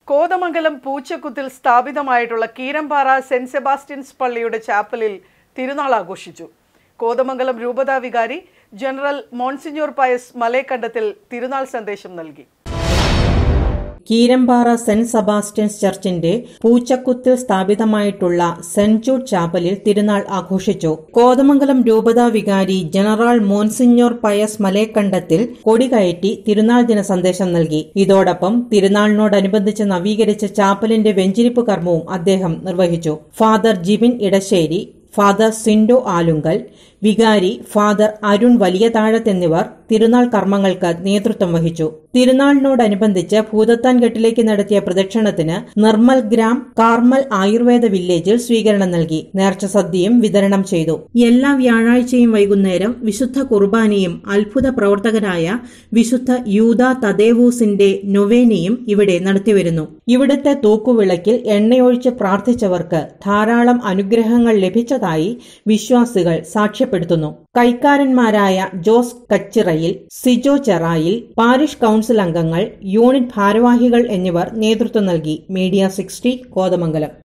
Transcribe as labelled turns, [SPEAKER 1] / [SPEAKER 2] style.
[SPEAKER 1] കോതമംഗലം പൂച്ചക്കുത്തിൽ സ്ഥാപിതമായിട്ടുള്ള Keerampara Saint Sebastian's പള്ളിയുടെ ചാപ്പലിൽ തിരുനാൾ ആഘോഷിച്ചു കോതമംഗലം രൂപതാ വികാരി ജനറൽ മോൺസിഞ്ഞോർ പയസ് മലേക്കണ്ടത്തിൽ തിരുനാൾ സന്ദേശം നൽകി
[SPEAKER 2] കീരമ്പാറ സെന്റ് സെബാസ്റ്റ്യൻസ് ചർച്ചിന്റെ പൂച്ചക്കുത്തിൽ സ്ഥാപിതമായിട്ടുള്ള സെന്റ് ജൂഡ് ചാപ്പലിൽ തിരുനാൾ ആഘോഷിച്ചു കോതമംഗലം രൂപതാ വികാരി ജനറൽ മോൻസിഞ്ഞോർ പയസ് മലേക്കണ്ടത്തിൽ കൊടികയറ്റി തിരുനാൾ ദിന സന്ദേശം നൽകി ഇതോടൊപ്പം തിരുനാളിനോടനുബന്ധിച്ച് നവീകരിച്ച ചാപ്പലിന്റെ വെഞ്ചിരിപ്പ് കർമ്മവും അദ്ദേഹം നിർവഹിച്ചു ഫാദർ ജിബിൻ ഇടശ്ശേരി ഫാദർ സിൻഡോ ആലുങ്കൽ വികാരി ഫാദർ അരുൺ വലിയ താഴത്ത് എന്നിവർ തിരുനാൾ കർമ്മങ്ങൾക്ക് നേതൃത്വം വഹിച്ചു തിരുനാളിനോടനുബന്ധിച്ച് ഭൂതത്താൻകെട്ടിലേക്ക് നടത്തിയ പ്രദക്ഷിണത്തിന് നിർമ്മൽ ഗ്രാം കാർമൽ ആയുർവേദ വില്ലേജിൽ സ്വീകരണം നൽകി നേർച്ച സദ്യയും വിതരണം ചെയ്തു എല്ലാ വ്യാഴാഴ്ചയും വൈകുന്നേരം വിശുദ്ധ കുർബാനയും അത്ഭുത പ്രവർത്തകരായ വിശുദ്ധ യൂത തദേവൂസിന്റെ നൊവേനയും ഇവിടെ നടത്തിവരുന്നു ഇവിടുത്തെ തൂക്കുവിളക്കിൽ എണ്ണയൊഴിച്ച് പ്രാർത്ഥിച്ചവർക്ക് ധാരാളം അനുഗ്രഹങ്ങൾ ലഭിച്ചതായി വിശ്വാസികൾ സാക്ഷ്യപ്പെടുത്തുന്നു കൈക്കാരന്മാരായ ജോസ് കച്ചിറയിൽ സിജോ ചെറായിൽ പാരിഷ് കൌൺസിൽ അംഗങ്ങൾ യൂണിറ്റ് ഭാരവാഹികൾ എന്നിവർ നേതൃത്വം നൽകി മീഡിയ സിക്സ്റ്റി കോതമംഗലം